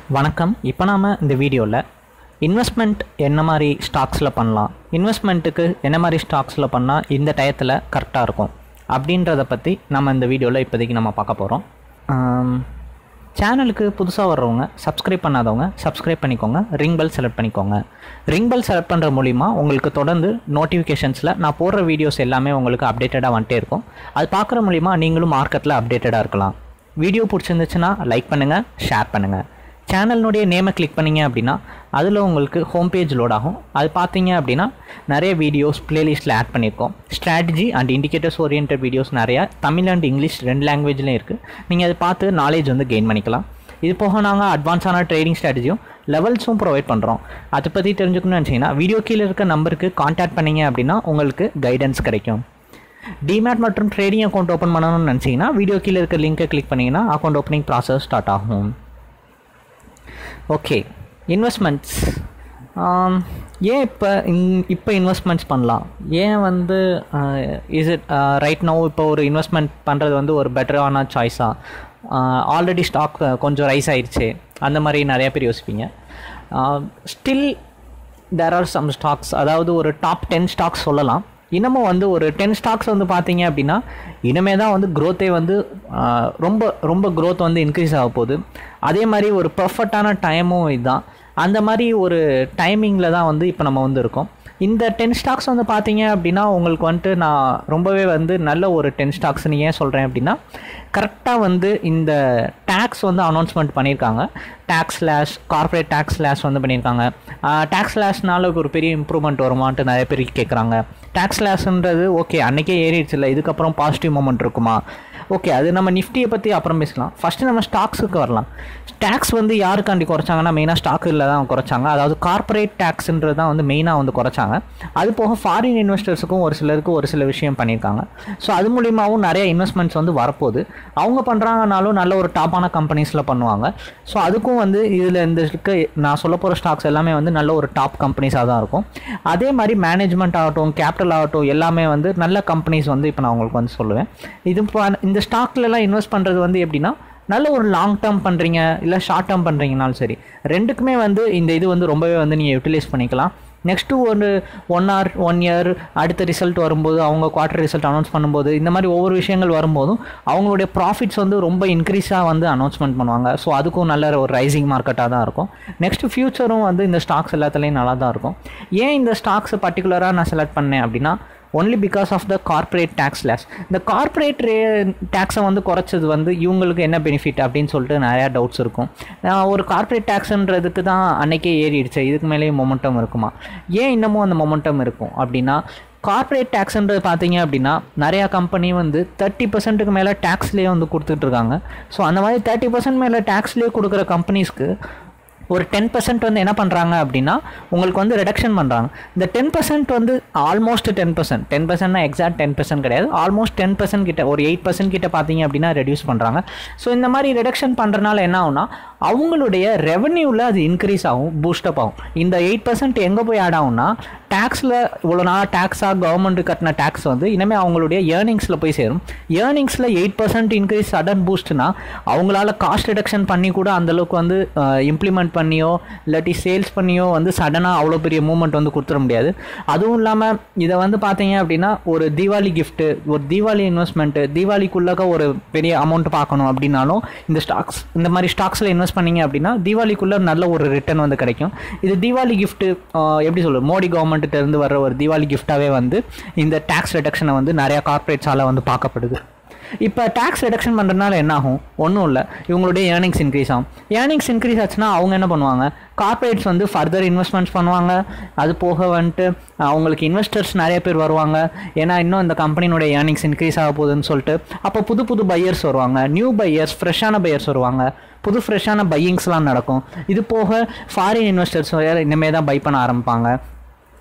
வணக்கம் இப்போ நாம் இந்த வீடியோவில் இன்வெஸ்ட்மெண்ட் என்ன மாதிரி ஸ்டாக்ஸில் பண்ணலாம் இன்வெஸ்ட்மெண்ட்டுக்கு என்ன மாதிரி ஸ்டாக்ஸில் பண்ணால் இந்த டயத்தில் கரெக்டாக இருக்கும் அப்படின்றத பற்றி நம்ம இந்த வீடியோவில் இப்போதைக்கு நம்ம பார்க்க போகிறோம் சேனலுக்கு புதுசாக வர்றவங்க சப்ஸ்கிரைப் பண்ணாதவங்க சப்ஸ்கிரைப் பண்ணிக்கோங்க ரிங் பெல் செலக்ட் பண்ணிக்கோங்க ரிங் பெல் செலக்ட் பண்ணுற மூலிமா உங்களுக்கு தொடர்ந்து நோட்டிஃபிகேஷன்ஸில் நான் போடுற வீடியோஸ் எல்லாமே உங்களுக்கு அப்டேட்டடாக வந்துட்டே இருக்கும் அது பார்க்குற மூலிமா நீங்களும் மார்க்கெட்டில் அப்டேட்டடாக இருக்கலாம் வீடியோ பிடிச்சிருந்துச்சுன்னா லைக் பண்ணுங்கள் ஷேர் பண்ணுங்கள் சேனலினுடைய நேமை கிளிக் பண்ணீங்க அப்படின்னா அதில் உங்களுக்கு ஹோம் பேஜ் லோட் ஆகும் அது பார்த்தீங்க அப்படின்னா நிறைய வீடியோஸ் பிளேலிஸ்ட்டில் ஆட் பண்ணியிருக்கோம் strategy and indicators orient videos நிறையா தமிழ் அண்ட் இங்கிலீஷ் ரெண்டு லாங்குவேஜ்லையும் இருக்குது நீங்கள் அதை பார்த்து நாலேஜ் வந்து கெயின் பண்ணிக்கலாம் இது போக நாங்கள் அட்வான்ஸான ட்ரேடிங் ஸ்ட்ராட்டஜியும் லெவல்ஸும் ப்ரொவைட் பண்ணுறோம் அதை பற்றி தெரிஞ்சுக்கணும்னு நினச்சிங்கன்னா வீடியோ கீழே இருக்க நம்பருக்கு காண்டாக்ட் பண்ணீங்க அப்படின்னா உங்களுக்கு கைடன்ஸ் கிடைக்கும் டிமேட் மற்றும் ட்ரேடிங் அக்கௌண்ட் ஓப்பன் பண்ணணும்னு நினச்சிங்கன்னா வீடியோ கீழே இருக்க லிங்கை கிளிக் பண்ணிங்கன்னா அக்கௌண்ட் ஓப்பனிங் ப்ராசஸ் ஸ்டார்ட் ஆகும் ஓகே இன்வெஸ்ட்மெண்ட்ஸ் ஏன் இப்போ இன் இப்போ இன்வெஸ்ட்மெண்ட்ஸ் பண்ணலாம் ஏன் வந்து இஸ் இட் ரைட் நோ இப்போ ஒரு இன்வெஸ்ட்மெண்ட் பண்ணுறது வந்து ஒரு பெட்டரான சாய்ஸாக ஆல்ரெடி ஸ்டாக் கொஞ்சம் ரைஸ் ஆயிடுச்சு அந்த மாதிரி நிறைய பேர் யோசிப்பீங்க still there are some stocks அதாவது ஒரு டாப் டென் ஸ்டாக்ஸ் சொல்லலாம் இன்னமும் வந்து ஒரு டென் ஸ்டாக்ஸ் வந்து பார்த்தீங்க அப்படின்னா இனிமே தான் வந்து க்ரோத்தே வந்து ஆஹ், ரொம்ப ரொம்ப க்ரோத் வந்து இன்க்ரீஸ் ஆக போகுது அதே மாதிரி ஒரு பர்ஃபெக்டான டைமும் இதுதான் அந்த மாதிரி ஒரு டைமிங்கில் தான் வந்து இப்போ நம்ம வந்து இருக்கோம் இந்த டென் ஸ்டாக்ஸ் வந்து பார்த்தீங்க அப்படின்னா உங்களுக்கு வந்துட்டு நான் ரொம்பவே வந்து நல்ல ஒரு டென் ஸ்டாக்ஸ்னு ஏன் சொல்கிறேன் அப்படின்னா கரெக்டாக வந்து இந்த டேக்ஸ் வந்து அனௌன்ஸ்மெண்ட் பண்ணியிருக்காங்க tax slash corporate tax slash வந்து பண்ணியிருக்காங்க டேக்ஸ் ஸ்லாஷ்னால ஒரு பெரிய இம்ப்ரூவ்மெண்ட் வருமான்ட்டு நிறைய பேர் கேட்குறாங்க டேக்ஸ் ஸ்லாஷ்ன்றது ஓகே அன்றைக்கே ஏறிடுச்சு இல்லை இதுக்கப்புறம் பாசிட்டிவ் மூமெண்ட் இருக்குமா ஓகே அது நம்ம நிஃப்டியை பற்றி அப்புறம் பேசலாம் ஃபஸ்ட்டு நம்ம ஸ்டாக்ஸுக்கு வரலாம் டேக்ஸ் வந்து யாருக்காண்டி குறைச்சாங்கன்னா மெயினாக ஸ்டாக்கில் தான் குறைச்சாங்க அதாவது கார்ப்பரேட் டேக்ஸ்ன்றது தான் வந்து மெயினாக வந்து குறைச்சாங்க அது போக ஃபாரின் இன்வெஸ்டர்ஸுக்கும் ஒரு சிலருக்கு ஒரு சில விஷயம் பண்ணியிருக்காங்க ஸோ அது மூலியமாகவும் நிறைய இன்வெஸ்ட்மெண்ட்ஸ் வந்து வரப்போகுது அவங்க பண்ணுறாங்கனாலும் நல்ல ஒரு டாப்பான கம்பெனிஸில் பண்ணுவாங்க ஸோ அதுக்கும் வந்து இதில் இந்த இருக்க நான் சொல்ல போகிற ஸ்டாக்ஸ் எல்லாமே வந்து நல்ல ஒரு டாப் கம்பெனிஸாக தான் இருக்கும் அதே மாதிரி மேனேஜ்மெண்ட் ஆகட்டும் கேபிட்டல் ஆகட்டும் எல்லாமே வந்து நல்ல கம்பெனிஸ் வந்து இப்போ நான் உங்களுக்கு வந்து சொல்லுவேன் இது ப- இந்த ஸ்டாக்லலாம் இன்வெஸ்ட் பண்ணுறது வந்து எப்படின்னா நல்ல ஒரு லாங் டேர்ம் பண்ணுறீங்க இல்லை ஷார்ட் டேர்ம் பண்ணுறீங்கனாலும் சரி ரெண்டுக்குமே வந்து இந்த இது வந்து ரொம்பவே வந்து நீங்கள் யூட்டிலைஸ் பண்ணிக்கலாம் நெக்ஸ்ட்டு ஒரு ஒன் hour ஒன் இயர் அடுத்த ரிசல்ட் வரும்போது அவங்க குவார்ட்டர் ரிசல்ட் அனௌன்ஸ் பண்ணும்போது இந்த மாதிரி ஒவ்வொரு விஷயங்கள் வரும்போதும் அவங்களுடைய ப்ராஃபிட்ஸ் வந்து ரொம்ப இன்க்ரீஸாக வந்து அனௌன்ஸ்மெண்ட் பண்ணுவாங்க ஸோ அதுக்கும் நல்ல ஒரு ரைசிங் மார்க்கெட்டாக தான் இருக்கும் நெக்ஸ்ட் ஃபியூச்சரும் வந்து இந்த ஸ்டாக்ஸ் எல்லாத்துலேயும் நல்லா தான் இருக்கும் ஏன் இந்த ஸ்டாக்ஸ் பர்டிகுலராக நான் செலக்ட் பண்ணேன் அப்படின்னா only because of the corporate tax less இந்த கார்ப்பரேட் ரே டேக்ஸை வந்து குறைச்சது வந்து இவங்களுக்கு என்ன பெனிஃபிட் அப்படின்னு சொல்லிட்டு நிறையா டவுட்ஸ் இருக்கும் நான் ஒரு கார்ப்பரேட் டேக்ஸ்ன்றதுக்கு தான் அன்னைக்கே ஏறிடுச்சு இதுக்கு மேலேயும் மொமெண்டம் இருக்குமா ஏன் இன்னமும் அந்த மொமெண்டம் இருக்கும் அப்படின்னா கார்ப்பரேட் டேக்ஸ்ன்றது பார்த்தீங்க அப்படின்னா நிறையா கம்பெனி வந்து தேர்ட்டி பர்சன்ட்டுக்கு மேலே டேக்ஸ்லேயே வந்து கொடுத்துட்ருக்காங்க ஸோ அந்த மாதிரி தேர்ட்டி பர்சன்ட் மேலே டேக்ஸ்லேயே கொடுக்குற கம்பெனிஸ்க்கு ஒரு டென் பர்சன்ட் வந்து என்ன பண்ணுறாங்க அப்படின்னா உங்களுக்கு வந்து ரிடக்ஷன் பண்ணுறாங்க இந்த டென் பர்சன்ட் வந்து ஆல்மோஸ்ட் டென் பர்சன்ட் டென் பர்சன்ட்னா எக்ஸாக்ட் டென் பர்சன்ட் கிடையாது ஆல்மோஸ்ட் டென் பர்சன்ட் கிட்ட ஒரு எயிட் பர்சன்ட் கிட்ட பார்த்தீங்க அப்படின்னா ரெடியூஸ் பண்ணுறாங்க ஸோ இந்த மாதிரி ரிடக்ஷன் பண்ணுறனால என்ன ஆகும்னா அவங்களுடைய ரெவன்யூவில் அது இன்க்ரீஸ் ஆகும் பூஸ்டப் ஆகும் இந்த எயிட் பர்சன்ட் எங்கே போய் ஆட் ஆகும்னா டேக்ஸில் இவ்வளோ நாள் டேக்ஸாக கவர்மெண்ட் கட்டின டேக்ஸ் வந்து இனிமேல் அவங்களுடைய ஏர்னிங்ஸில் போய் சேரும் ஏர்னிங்ஸில் எயிட் பர்சன்ட் இன்க்ரீஸ் சடன் பூஸ்ட்னா அவங்களால காஸ்ட் ரிடக்ஷன் பண்ணி கூட அந்த அளவுக்கு வந்து இம்ப்ளிமெண்ட் பண்ணியோ இல்லாட்டி சேல்ஸ் பண்ணியோ வந்து சடனாக அவ்வளோ பெரிய மூவ்மெண்ட் வந்து கொடுத்துட முடியாது அதுவும் இல்லாமல் இதை வந்து பார்த்தீங்க அப்படின்னா ஒரு தீபாவளி gift ஒரு தீபாவளி இன்வெஸ்ட்மெண்ட்டு தீபாவளிக்குள்ளக்க ஒரு பெரிய அமௌண்ட் பார்க்கணும் அப்படின்னாலும் இந்த ஸ்டாக்ஸ் இந்த மாதிரி ஸ்டாக்ஸில் இன்வெஸ்ட் பண்ணீங்க அப்படின்னா தீபாவளிக்குள்ளே நல்ல ஒரு ரிட்டர்ன் வந்து கிடைக்கும் இது தீபாவளி gift ஆஹ், எப்படி சொல்றது மோடி கவர்மெண்ட்டு இருந்து வர ஒரு தீபாவளி கிஃப்டாகவே வந்து இந்த டேக்ஸ் ரிடக்ஷனை வந்து நிறையா கார்ப்பரேட்ஸால் வந்து பார்க்கப்படுது இப்போ டேக்ஸ் ரிடக்ஷன் பண்ணுறதுனால என்ன ஆகும் ஒன்றும் இல்லை இவங்களுடைய ஏர்னிங்ஸ் இன்க்ரீஸ் ஆகும் ஏர்னிங்ஸ் இன்க்ரீஸ் ஆச்சுன்னா அவங்க என்ன பண்ணுவாங்க கார்ப்பரேட்ஸ் வந்து ஃபர்தர் இன்வெஸ்ட்மெண்ட்ஸ் பண்ணுவாங்க அது போக வந்துட்டு அவங்களுக்கு இன்வெஸ்டர்ஸ் நிறைய பேர் வருவாங்க ஏன்னா இன்னும் இந்த கம்பெனியோட ஏர்னிங்ஸ் இன்க்ரீஸ் ஆக போகுதுன்னு சொல்லிட்டு அப்போ புது புது பையர்ஸ் வருவாங்க நியூ பையர்ஸ் ஃப்ரெஷ்ஷான பையர்ஸ் வருவாங்க புது ஃப்ரெஷ்ஷான பையிங்ஸ்லாம் நடக்கும் இது போக ஃபாரின் இன்வெஸ்டர்ஸ் இனிமேல் தான் பை பண்ண ஆரம்பிப்பாங்க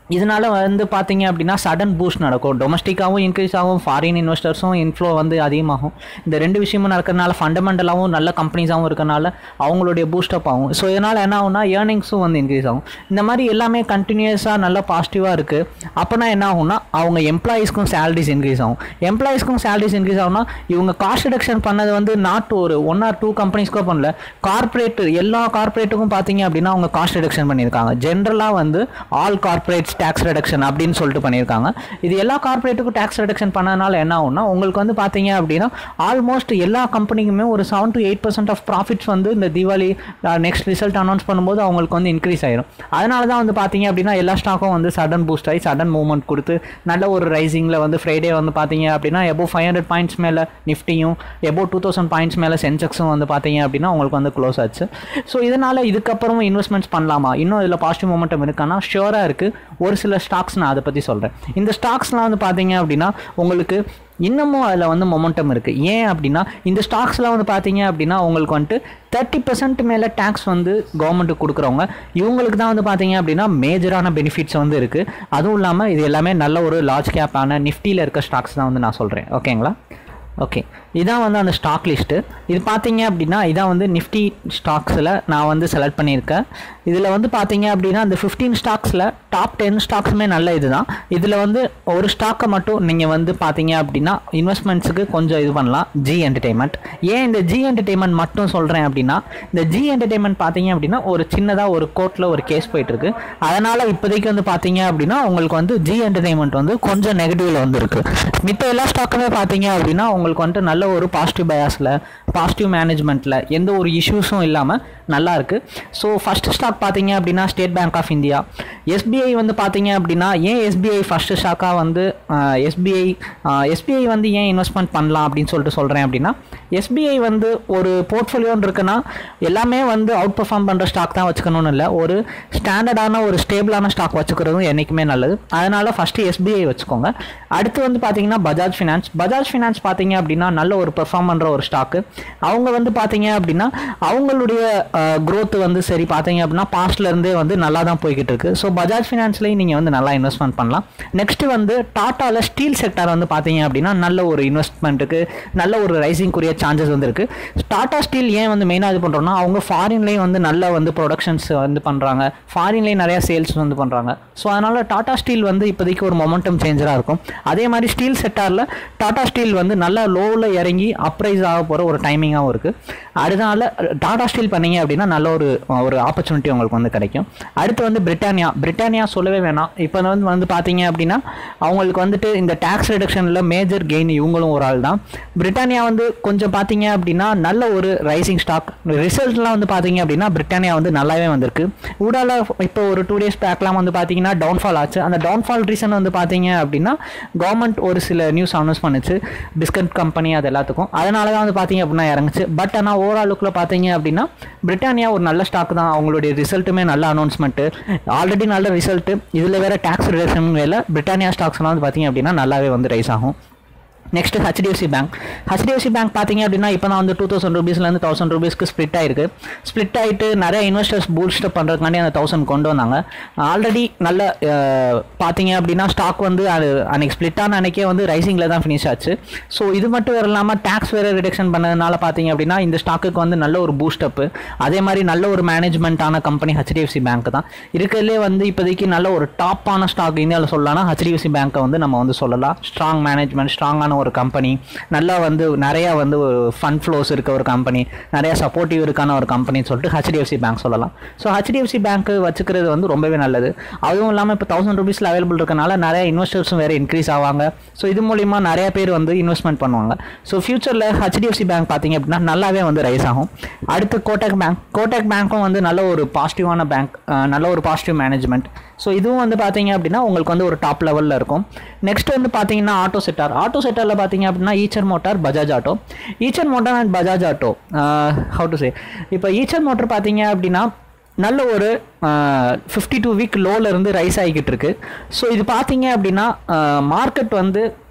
இதனால வந்து பார்த்தீங்க அப்படின்னா சடன் பூஸ்ட் நடக்கும் டொமஸ்டிக்காகவும் இன்க்ரீஸ் ஆகும் ஃபாரின் இன்வெஸ்டர்ஸும் இன்ஃப்ளோ வந்து அதிகமாகும் இந்த ரெண்டு விஷயமும் நடக்கிறதுனால ஃபண்டமெண்டலாகவும் நல்ல கம்பெனிஸாகவும் இருக்கனால அவங்களுடைய பூஸ்டப் ஆகும் ஸோ இதனால் என்ன ஆகும்னா ஏர்னிங்ஸும் வந்து இன்க்ரீஸ் ஆகும் இந்த மாதிரி எல்லாமே கண்டினியூஸாக நல்ல பாசிட்டிவாக இருக்குது அப்போனா என்ன ஆகும்னா அவங்க எம்ப்ளாயீஸ்க்கும் சேலரிஸ் இன்க்ரீஸ் ஆகும் எம்ப்ளாயீஸ்க்கும் சேலரிஸ் இன்க்ரீஸ் ஆகும்னா இவங்க காஸ்ட் ரிடக்ஷன் பண்ணது வந்து நாட் ஒரு ஒன் ஆர் டூ கம்பெனிஸ்க்கோ பண்ணல கார்ப்பரேட் எல்லா கார்ப்பரேட்டுக்கும் பார்த்தீங்க அப்படின்னா அவங்க காஸ்ட் ரிடக்ஷன் பண்ணியிருக்காங்க ஜென்ரலாக வந்து ஆல் கார்ப்பரேட்ஸ் டேக்ஸ் ரிடக்ஷன் அப்படின்னு சொல்லிட்டு பண்ணியிருக்காங்க இது எல்லா கார்ப்பரேட்டுக்கும் டேக்ஸ் ரிடக்ஷன் பண்ணதுனால என்ன ஆகும்னா உங்களுக்கு வந்து பார்த்தீங்க அப்படின்னா ஆல்மோஸ்ட் எல்லா கம்பெனிக்குமே ஒரு seven to eight percent of profits வந்து இந்த தீபாவளி நெக்ஸ்ட் ரிசல்ட் அனௌன்ஸ் பண்ணும்போது அவங்களுக்கு வந்து இன்க்ரீஸ் ஆயிரும் அதனால தான் வந்து பார்த்தீங்க அப்படின்னா எல்லா ஸ்டாக்கும் வந்து சடன் பூஸ்ட் ஆகி சடன் மூவ்மெண்ட் கொடுத்து நல்ல ஒரு ரைசிங்கில் வந்து ஃப்ரைடே வந்து பார்த்தீங்க அப்படின்னா எபோ ஃபைவ் ஹண்ட்ரட் பாயிண்ட்ஸ் மேலே நிஃப்டியும் எபோ டூ தௌசண்ட் பாயிண்ட்ஸ் மேலே சென்செக்ஸும் வந்து பார்த்தீங்க அப்படின்னா உங்களுக்கு வந்து க்ளோஸ் ஆச்சு ஸோ இதனால் இதுக்கப்புறமும் இன்வெஸ்ட்மெண்ட்ஸ் பண்ணலாமா இன்னும் இதில் பாசிட்டிவ் மூமெண்டம் இருக்கான்னா ஷியோராக இருக்குது ஒரு சில ஸ்டாக்ஸ் நான் அதை பற்றி சொல்கிறேன் இந்த ஸ்டாக்ஸ்லாம் வந்து பார்த்தீங்க அப்படின்னா உங்களுக்கு இன்னமும் அதில் வந்து மொமெண்டம் இருக்குது ஏன் அப்படின்னா இந்த ஸ்டாக்ஸ்லாம் வந்து பார்த்தீங்க அப்படின்னா உங்களுக்கு வந்துட்டு தேர்ட்டி பர்சன்ட் மேலே டேக்ஸ் வந்து கவர்மெண்ட்டுக்கு கொடுக்குறவங்க இவங்களுக்கு தான் வந்து பார்த்தீங்க அப்படின்னா மேஜரான பெனிஃபிட்ஸ் வந்து இருக்குது அதுவும் இல்லாமல் இது எல்லாமே நல்ல ஒரு லார்ஜ் கேப்பான நிஃப்டியில் இருக்க ஸ்டாக்ஸ் தான் வந்து நான் சொல்கிறேன் ஓகேங்களா ஓகே இதான் வந்து அந்த ஸ்டாக் லிஸ்ட்டு இது பார்த்தீங்க அப்படின்னா இதான் வந்து நிஃப்டி ஸ்டாக்ஸில் நான் வந்து செலக்ட் பண்ணியிருக்கேன் இதில் வந்து பார்த்தீங்க அப்படின்னா அந்த ஃபிஃப்டீன் ஸ்டாக்ஸில் டாப் டென் ஸ்டாக்ஸுமே நல்ல இது தான் இதில் வந்து ஒரு ஸ்டாக்கை மட்டும் நீங்கள் வந்து பார்த்தீங்க அப்படின்னா இன்வெஸ்ட்மெண்ட்ஸுக்கு கொஞ்சம் இது பண்ணலாம் ஜி என்டர்டெயின்மெண்ட் ஏன் இந்த ஜி என்டர்டெயின்மெண்ட் மட்டும் சொல்கிறேன் அப்படின்னா இந்த ஜி என்டர்டெயின்மெண்ட் பார்த்தீங்க அப்படின்னா ஒரு சின்னதாக ஒரு கோர்ட்டில் ஒரு கேஸ் போயிட்டுருக்கு அதனால் இப்போதைக்கு வந்து பார்த்தீங்க அப்படின்னா உங்களுக்கு வந்து ஜி என்டர்டெயின்மெண்ட் வந்து கொஞ்சம் நெகட்டிவில் வந்துருக்கு மித்த எல்லா ஸ்டாக்குமே பார்த்தீங்க அப்படின்னா உங்களுக்கு வந்துட்டு நல்ல ஒரு பாசிட்டிவ் பயாஸில் பாசிட்டிவ் மேனேஜ்மெண்ட்டில் எந்த ஒரு இஷ்யூஸும் இல்லாமல் நல்லா இருக்குது ஸோ ஃபஸ்ட்டு ஸ்டாக் பார்த்தீங்க அப்படின்னா State Bank of India SBI வந்து பார்த்தீங்க அப்படின்னா ஏன் எஸ்பிஐ ஃபஸ்ட்டு ஸ்டாக்காக வந்து எஸ்பிஐ எஸ்பிஐ வந்து ஏன் இன்வெஸ்ட்மெண்ட் பண்ணலாம் அப்படின்னு சொல்லிட்டு சொல்கிறேன் அப்படின்னா எஸ்பிஐ வந்து ஒரு போர்ட்ஃபோலியோன்னு இருக்குன்னா எல்லாமே வந்து அவுட் பர்ஃபார்ம் பண்ணுற ஸ்டாக் தான் வச்சுக்கணும்னு இல்லை ஒரு ஸ்டாண்டர்டான ஒரு ஸ்டேபிளான ஸ்டாக் வச்சுக்கிறதும் என்றைக்குமே நல்லது அதனால் ஃபஸ்ட்டு எஸ்பிஐ வச்சுக்கோங்க அடுத்து வந்து பார்த்தீங்கன்னா பஜாஜ் ஃபினான்ஸ் பஜாஜ் ஃபினான்ஸ் பார்த்தீங்க அப்படின்னா நல்ல ஒரு பெர்ஃபார்ம் பண்ணுற ஒரு ஸ்டாக்கு அவங்க வந்து பார்த்தீங்க அப்படின்னா அவங்களுடைய growth வந்து சரி பார்த்தீங்க அப்படின்னா பாஸ்ட்ல இருந்தே வந்து நல்லா தான் போய்கிட்டு இருக்கு ஸோ பஜாஜ் ஃபினான்ஸ்லையும் நீங்கள் வந்து நல்லா இன்வெஸ்ட்மெண்ட் பண்ணலாம் நெக்ஸ்ட் வந்து டாட்டாவில் ஸ்டீல் செக்டர் வந்து பார்த்தீங்க அப்படின்னா நல்ல ஒரு இன்வெஸ்ட்மெண்ட்டுக்கு நல்ல ஒரு ரைசிங்குரிய சான்சஸ் வந்து இருக்கு டாடா ஸ்டீல் ஏன் வந்து மெயினாக இது பண்ணுறோம்னா அவங்க ஃபாரின்லேயும் வந்து நல்ல வந்து ப்ரொடக்ஷன்ஸ் வந்து பண்ணுறாங்க ஃபாரின்லேயும் நிறைய சேல்ஸ் வந்து பண்ணுறாங்க ஸோ அதனால் டாடா ஸ்டீல் வந்து இப்போதைக்கு ஒரு மொமெண்டம் சேஞ்சராக இருக்கும் அதே மாதிரி ஸ்டீல் செக்டாரில் டாடா ஸ்டீல் வந்து நல்லா லோவில் இறங்கி அப்ரைஸ் ஆக போகிற ஒரு டைமிங்காகவும் இருக்குது அதனால டாடா ஸ்டீல் பண்ணீங்க அப்படின்னா நல்ல ஒரு ஒரு ஆப்பர்ச்சுனிட்டி உங்களுக்கு வந்து கிடைக்கும் அடுத்து வந்து பிரிட்டானியா பிரிட்டானியா சொல்லவே வேணாம் இப்போ வந்து வந்து பார்த்தீங்க அப்படின்னா அவங்களுக்கு வந்துட்டு இந்த டேக்ஸ் ரிடக்ஷனில் மேஜர் கெயின் இவங்களும் ஒரு ஆள் தான் பிரிட்டானியா வந்து கொஞ்சம் பார்த்தீங்க அப்படின்னா நல்ல ஒரு ரைசிங் ஸ்டாக் ரிசல்ட்லாம் வந்து பார்த்தீங்க அப்படின்னா பிரிட்டானியா வந்து நல்லாவே வந்திருக்கு ஊடால இப்போ ஒரு டூ டேஸ் பேக்லாம் வந்து பார்த்தீங்கன்னா டவுன்ஃபால் ஆச்சு அந்த டவுன்ஃபால் ரீசன் வந்து பார்த்தீங்க அப்படின்னா கவர்மெண்ட் ஒரு சில நியூஸ் அனௌன்ஸ் பண்ணுச்சு பிஸ்கட் கம்பெனி அது எல்லாத்துக்கும் அதனால தான் வந்து பார்த்தீங்க அப்படின்னா இறங்குச்சு பட் ஆனால் ஓவரால் லுக்கில் பார்த்தீங்க அப்படின்னா பிரிட்டானியா ஒரு நல்ல ஸ்டாக் தான் அவங்களுடைய ரிசல்ட்டுமே நல்ல அனௌன்ஸ்மெண்ட்டு ஆல்ரெடி நல்ல ரிசல்ட்டு இதில் வேற டேக்ஸ் ரிடக்ஷன் வேலை பிரிட்டானியா ஸ்டாக்ஸ்லாம் வந்து பார்த்தீங்க அப்படின்னா நல்லாவே வந்து ரைஸ் ஆகும் next HDFC bank HDFC bank பார்த்தீங்க அப்படின்னா இப்போ தான் வந்து டூ தௌசண்ட் ருபீஸ்லேருந்து தௌசண்ட் ருபீஸ்க்கு ஸ்ப்ளிட் ஆயிருக்கு ஸ்ப்ளிட் ஆகிட்டு நிறைய இன்வெஸ்டர்ஸ் பூஸ்டப் பண்ணுறதுக்காண்டி அந்த தௌசண்ட் கொண்டு வந்தாங்க ஆல்ரெடி நல்ல அஹ், பார்த்தீங்க அப்படின்னா ஸ்டாக் வந்து அது அன்னைக்கு ஸ்ப்ளிட் ஆன அன்னைக்கே வந்து ரைசிங்கில் தான் ஃபினிஷ் ஆச்சு ஸோ இது மட்டும் வேறு இல்லாமல் டேக்ஸ் வேறு ரிடக்ஷன் பண்ணதுனால பார்த்தீங்க அப்படின்னா இந்த ஸ்டாக்குக்கு வந்து நல்ல ஒரு பூஸ்டப்பு அதே மாதிரி நல்ல ஒரு மேனேஜ்மெண்ட்டான கம்பெனி ஹெச்டிஎஃப்சி பேங்க் தான் இருக்கிறதுலே வந்து இப்போதைக்கு நல்ல ஒரு டாப்பான ஸ்டாக் இந்தியாவில் சொல்லலாம்னா ஹெச்டிஎஃப்சி பேங்க்கை வந்து நம்ம வந்து சொல்லலாம் ஸ்ட்ராங் மேனேஜ்மெண்ட் ஸ்ட்ராங்கான ஒரு கம்பெனி நல்லா வந்து நிறையா வந்து ஒரு ஃபண்ட் ஃப்ளோஸ் இருக்க ஒரு கம்பெனி நிறையா சப்போர்ட்டிவ் இருக்கான ஒரு கம்பெனின்னு சொல்லிட்டு ஹெச்டிஎஃப்சி பேங்க் சொல்லலாம் ஸோ ஹெச்டிஎஃப்சி பேங்க் வச்சுக்கிறது வந்து ரொம்பவே நல்லது அதுவும் இல்லாமல் இப்போ தௌசண்ட் ருபீஸில் அவைலபிள் இருக்கனால நிறைய இன்வெஸ்டர்ஸும் வேறு இன்க்ரீஸ் ஆவாங்க ஸோ இது மூலிமா நிறைய பேர் வந்து இன்வெஸ்ட்மெண்ட் பண்ணுவாங்க ஸோ ஃபியூச்சரில் ஹெச்டிஎஃப்சி பேங்க் பார்த்தீங்க அப்படின்னா நல்லாவே வந்து ரைஸ் ஆகும் அடுத்து கோட்டக் பேங்க் கோட்டக் பேங்க்கும் வந்து நல்ல ஒரு பாசிட்டிவான பேங்க் நல்ல ஒரு பாசிட்டிவ் மேனேஜ்மெண்ட் ஸோ இதுவும் வந்து பார்த்தீங்க அப்படின்னா உங்களுக்கு வந்து ஒரு டாப் லெவலில் இருக்கும் நெக்ஸ்ட் வந்து பார்த்தீங்கன்னா ஆட்டோ செட்டார் ஆட்டோ செட்டாரில் பார்த்தீங்க அப்படின்னா Eicher motor Bajaj auto Eicher motor and Bajaj auto how to say இப்போ ஈச்சர் மோட்டார் பார்த்தீங்க அப்படின்னா நல்ல ஒரு ஃபிஃப்டி டூ வீக் லோவில் இருந்து ரைஸ் ஆகிக்கிட்டு இருக்கு ஸோ இது பார்த்தீங்க அப்படின்னா மார்க்கெட் வந்து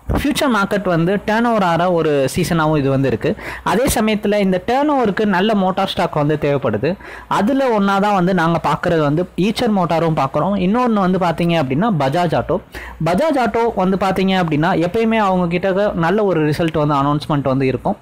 ஃபியூச்சர் மார்க்கெட் வந்து டேர்ன் ஓவர் ஆகிற ஒரு சீசனாகவும் இது வந்து இருக்குது அதே சமயத்தில் இந்த டேர்ன் ஓவருக்கு நல்ல மோட்டார் ஸ்டாக் வந்து தேவைப்படுது அதில் ஒன்றா தான் வந்து நாங்கள் பார்க்குறது வந்து ஈச்சர் மோட்டாரும் பார்க்குறோம் இன்னொன்று வந்து பார்த்தீங்க அப்படின்னா பஜாஜ் ஆட்டோ பஜாஜ் ஆட்டோ வந்து பார்த்தீங்க அப்படின்னா எப்பயுமே அவங்க கிட்ட நல்ல ஒரு ரிசல்ட் வந்து அனௌன்ஸ்மெண்ட் வந்து இருக்கும்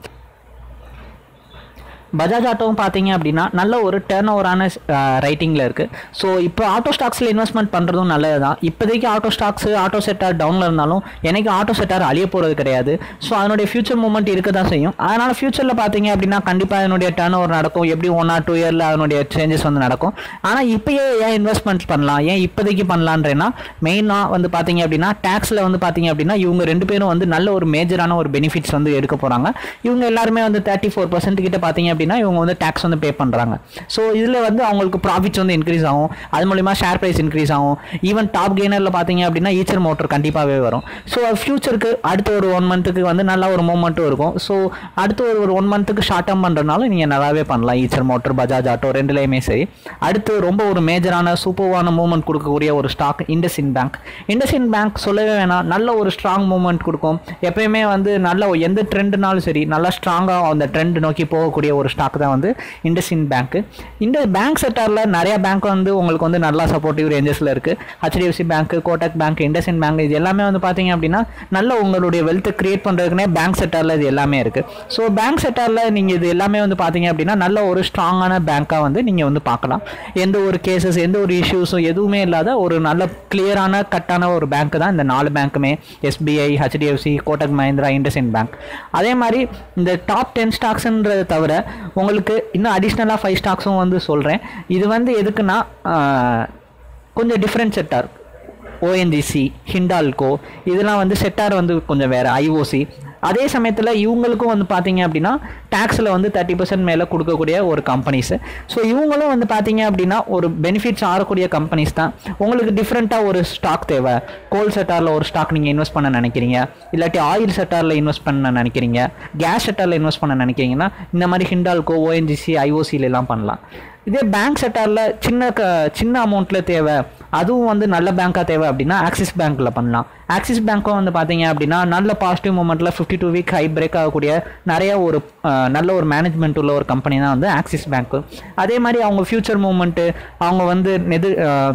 பஜாஜ் ஆட்டோவும் பார்த்தீங்க அப்படின்னா நல்ல ஒரு டேர்ன் ஓவரான ரைட்டிங்கில் இருக்குது ஸோ இப்போ ஆட்டோ ஸ்டாக்ஸில் இன்வெஸ்ட்மெண்ட் பண்ணுறதும் நல்லது தான் இப்போதைக்கு ஆட்டோ ஸ்டாக்ஸ் ஆட்டோ செட்டார் டவுனில் இருந்தாலும் எனக்கு ஆட்டோ செட்டார் அழிய போகிறது கிடையாது ஸோ அதனுடைய ஃபியூச்சர் மூமெண்ட் இருக்க தான் செய்யும் அதனால் ஃபியூச்சரில் பார்த்தீங்க அப்படின்னா கண்டிப்பாக அதனுடைய டேர்ன் ஓவர் நடக்கும் எப்படி ஒன் ஆர் டூ இயரில் அதனுடைய சேஞ்சஸ் வந்து நடக்கும் ஆனால் இப்போயே ஏன் இன்வெஸ்ட்மெண்ட் பண்ணலாம் ஏன் இப்போதைக்கு பண்ணலான்றேன்னா மெயினாக வந்து பார்த்தீங்க அப்படின்னா டேக்ஸில் வந்து பார்த்தீங்க அப்படின்னா இவங்க ரெண்டு பேரும் வந்து நல்ல ஒரு மேஜரான ஒரு பெனிஃபிட்ஸ் வந்து எடுக்க போகிறாங்க இவங்க எல்லாருமே வந்து தேர்ட்டி ஃபோர் பர்சன்ட் கிட்ட பார்த்தீங்க அப்படின்னா இவங்க வந்து டேக்ஸ் வந்து பே பண்ணுறாங்க ஸோ இதில் வந்து அவங்களுக்கு ப்ராஃபிட்ஸ் வந்து இன்க்ரீஸ் ஆகும் அது மூலிமா ஷேர் ப்ரைஸ் இன்க்ரீஸ் ஆகும் ஈவன் டாப் கெய்னரில் பார்த்தீங்க அப்படின்னா ஈச்சர் மோட்டர் கண்டிப்பாகவே வரும் ஸோ ஃபியூச்சருக்கு அடுத்த ஒரு ஒன் மந்த்துக்கு வந்து நல்ல ஒரு மூமெண்ட்டும் இருக்கும் ஸோ அடுத்த ஒரு ஒரு ஒன் மந்த்துக்கு ஷார்ட் டேர்ம் பண்ணுறதுனால நீங்கள் நல்லாவே பண்ணலாம் ஈச்சர் மோட்டர் பஜாஜ் ஆட்டோ ரெண்டுலேயுமே சரி அடுத்து ரொம்ப ஒரு மேஜரான சூப்பர்வான மூமெண்ட் கொடுக்கக்கூடிய ஒரு stock IndusInd bank IndusInd bank சொல்லவே வேணாம் நல்ல ஒரு ஸ்ட்ராங் மூமெண்ட் கொடுக்கும் எப்பயுமே வந்து நல்ல எந்த ட்ரெண்டுனாலும் சரி நல்லா ஸ்ட்ராங்காக அந்த ட்ரெண்ட் நோக்கி போகக்கூடிய ஒரு ஸ்டாக் தான் வந்து இண்டஸ்இன் பேங்க் இந்த பேங்க் செக்டாரில் நிறைய பேங்க் வந்து உங்களுக்கு வந்து நல்லா சப்போர்ட்டிவ் ரேஞ்சஸில் இருக்குது HDFC bank Kotak bank IndusInd bank இது எல்லாமே வந்து பார்த்தீங்க அப்படின்னா நல்ல உங்களுடைய வெல்த்தை கிரியேட் பண்ணுறதுக்குனே பேங்க் செக்டாரில் இது எல்லாமே இருக்குது ஸோ பேங்க் செக்டாரில் நீங்கள் இது எல்லாமே வந்து பார்த்தீங்க அப்படின்னா நல்ல ஒரு ஸ்ட்ராங்கான பேங்க்காக வந்து நீங்கள் வந்து பார்க்கலாம் எந்த ஒரு கேசஸ் எந்த ஒரு இஷ்யூஸும் எதுவுமே இல்லாத ஒரு நல்ல கிளியரான கட்டான ஒரு பேங்க் தான் இந்த நாலு பேங்க்குமே SBI HDFC Kotak Mahindra IndusInd bank அதே மாதிரி இந்த டாப் டென் ஸ்டாக்ஸ்ன்றதை தவிர உங்களுக்கு இன்னும் அடிஷ்னலாக ஃபைவ் ஸ்டாக்ஸும் வந்து சொல்கிறேன் இது வந்து எதுக்குன்னா கொஞ்சம் டிஃப்ரெண்ட் செட்டார் ஓஎன்ஜிசி ஹிண்டால்கோ இதெல்லாம் வந்து செட்டார் வந்து கொஞ்சம் வேறு ஐஓசி அதே சமயத்தில் இவங்களுக்கும் வந்து பார்த்தீங்க அப்படின்னா டேக்ஸில் வந்து தேர்ட்டி பர்சன்ட் மேலே கொடுக்கக்கூடிய ஒரு கம்பெனிஸு ஸோ இவங்களும் வந்து பார்த்தீங்க அப்படின்னா ஒரு பெனிஃபிட்ஸ் ஆகக்கூடிய கம்பெனிஸ் தான் உங்களுக்கு டிஃப்ரெண்ட்டாக ஒரு ஸ்டாக் தேவை கோல் செட்டாரில் ஒரு ஸ்டாக் நீங்கள் இன்வெஸ்ட் பண்ண நினைக்கிறீங்க இல்லாட்டி ஆயில் செட்டாரில் இன்வெஸ்ட் பண்ண நினைக்கிறீங்க கேஸ் செட்டாரில் இன்வெஸ்ட் பண்ண நினைக்கிறீங்கன்னா இந்த மாதிரி ஹிண்டால்கோ ஓஎன்ஜிசி ஐஓசியிலலாம் பண்ணலாம் இதே பேங்க் செட்டாரில் சின்ன க சின்ன அமௌண்ட்டில் தேவை அதுவும் வந்து நல்ல பேங்க்காக தேவை அப்படின்னா ஆக்சிஸ் பேங்க்கில் பண்ணலாம் ஆக்சிஸ் பேங்க்கும் வந்து பார்த்தீங்க அப்படின்னா நல்ல பாசிட்டிவ் மூமெண்ட்டில் fifty two week high break ஆகக்கூடிய நிறைய ஒரு நல்ல ஒரு மேனேஜ்மெண்ட் உள்ள ஒரு கம்பெனி தான் வந்து ஆக்சிஸ் பேங்க்கு அதே மாதிரி அவங்க ஃப்யூச்சர் மூமெண்ட்டு அவங்க வந்து நெது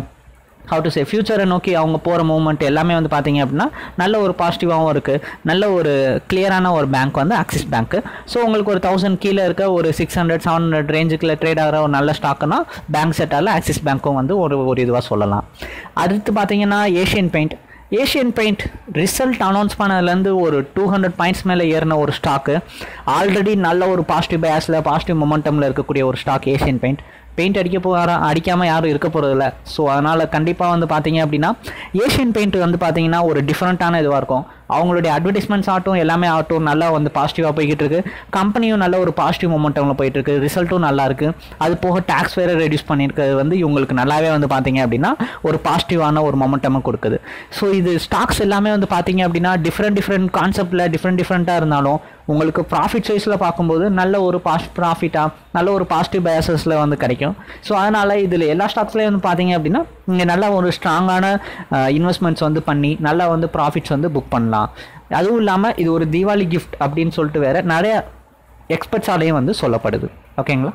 ஹவு டு சே ஃப்யூச்சரை நோக்கி அவங்க போகிற மூவ்மெண்ட் எல்லாமே வந்து பார்த்தீங்க அப்படின்னா நல்ல ஒரு பாசிட்டிவாகவும் இருக்குது நல்ல ஒரு கிளியரான ஒரு பேங்க் வந்து ஆக்சிஸ் பேங்க் ஸோ உங்களுக்கு ஒரு தௌசண்ட் கீழே இருக்க ஒரு சிக்ஸ் ஹண்ட்ரட் செவன் ஹண்ட்ரட் ரேஞ்சுக்குள்ள ட்ரேட் ஆகிற ஒரு நல்ல ஸ்டாக்குனா பேங்க் செட்டால் ஆக்சிஸ் பேங்க்கும் வந்து ஒரு ஒரு இதுவாக சொல்லலாம் அடுத்து பார்த்தீங்கன்னா Asian paint Asian paint result announce பண்ணதுலேருந்து ஒரு டூ ஹண்ட்ரட் பாயிண்ட்ஸ் மேலே ஏறின ஒரு ஸ்டாக்கு ஆல்ரெடி நல்ல ஒரு பாசிட்டிவ் பேஸில் பாசிட்டிவ் மொமெண்டமில் இருக்கக்கூடிய ஒரு ஸ்டாக் ஏஷியன் பெயிண்ட் பெயிண்ட் அடிக்க போகிற அடிக்காமல் யாரும் இருக்க போகிறதில்ல ஸோ அதனால் கண்டிப்பாக வந்து பார்த்தீங்க அப்படின்னா ஏஷியன் பெயிண்ட் வந்து பார்த்தீங்கன்னா ஒரு டிஃப்ரெண்ட்டான இதுவாக இருக்கும் அவங்களுடைய அட்வர்டைஸ்மெண்ட்ஸ் ஆகட்டும் எல்லாமே ஆகட்டும் நல்லா வந்து பாசிட்டிவாக போய்கிட்டு இருக்கு கம்பெனியும் நல்ல ஒரு பாசிட்டிவ் மொமெண்டமில் போயிட்டு இருக்கு ரிசல்ட்டும் நல்லா இருக்கு அது போக டேக்ஸ் வேறு ரெடியூஸ் பண்ணியிருக்கிறது வந்து இவங்களுக்கு நல்லாவே வந்து பார்த்தீங்க அப்படின்னா ஒரு பாசிட்டிவான ஒரு மொமெண்டமை கொடுக்குது ஸோ இது ஸ்டாக்ஸ் எல்லாமே வந்து பார்த்தீங்க அப்படின்னா டிஃப்ரெண்ட் டிஃப்ரெண்ட் கான்செப்டில் டிஃப்ரெண்ட் டிஃப்ரெண்ட்டாக இருந்தாலும் உங்களுக்கு ப்ராஃபிட் சைஸில் பார்க்கும்போது நல்ல ஒரு பாஸ் ப்ராஃபிட்டாக நல்ல ஒரு பாசிட்டிவ் பயாசஸில் வந்து கிடைக்கும் ஸோ அதனால் இதில் எல்லா ஸ்டாக்ஸ்லேயும் வந்து பார்த்தீங்க அப்படின்னா இங்கே நல்லா ஒரு ஸ்ட்ராங்கான இன்வெஸ்ட்மெண்ட்ஸ் வந்து பண்ணி நல்லா வந்து ப்ராஃபிட்ஸ் வந்து புக் பண்ணலாம் அதுவும் இல்லாமல் இது ஒரு தீபாவளி கிஃப்ட் அப்படின்னு சொல்லிட்டு வேறு நிறைய எக்ஸ்பர்ட்ஸாலேயும் வந்து சொல்லப்படுது ஓகேங்களா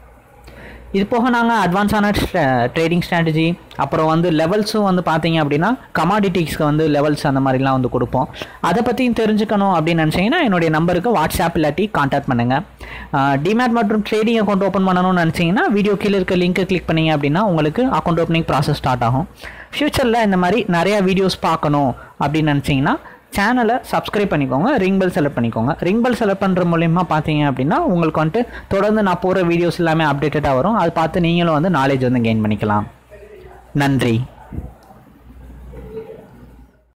இது போக நாங்கள் அட்வான்ஸான ட்ரேடிங் ஸ்ட்ராட்டஜி அப்புறம் வந்து லெவல்ஸும் வந்து பார்த்தீங்க அப்படின்னா கமாடிட்டிஸ்க்கு வந்து லெவல்ஸ் அந்த மாதிரிலாம் வந்து கொடுப்போம் அதை பற்றியும் தெரிஞ்சுக்கணும் அப்படின்னு நினச்சிங்கன்னா என்னுடைய நம்பருக்கு வாட்ஸ்அப் இல்லாட்டி காண்டாக்ட் பண்ணுங்கள் டிமேட் மற்றும் ட்ரேடிங் அக்கௌண்ட் ஓப்பன் பண்ணணும்னு நினச்சிங்கன்னா வீடியோ கீழே இருக்க லிங்க்கை கிளிக் பண்ணீங்க அப்படின்னா உங்களுக்கு அக்கௌண்ட் ஓப்பனிங் ப்ராசஸ் ஸ்டார்ட் ஆகும் ஃப்யூச்சரில் இந்த மாதிரி நிறையா வீடியோஸ் பார்க்கணும் அப்படின்னு நினச்சிங்கன்னா சேனலை சப்ஸ்கிரைப் பண்ணிக்கோங்க ரிங் பெல் செலக்ட் பண்ணிக்கோங்க ரிங் பெல் செலக்ட் பண்ணுற மூலியமாக பார்த்தீங்க அப்படின்னா உங்களுக்கு வந்துட்டு தொடர்ந்து நான் போகிற வீடியோஸ் எல்லாமே அப்டேட்டடாக வரும் அது பார்த்து நீங்களும் வந்து நாலேஜ் வந்து கெயின் பண்ணிக்கலாம் நன்றி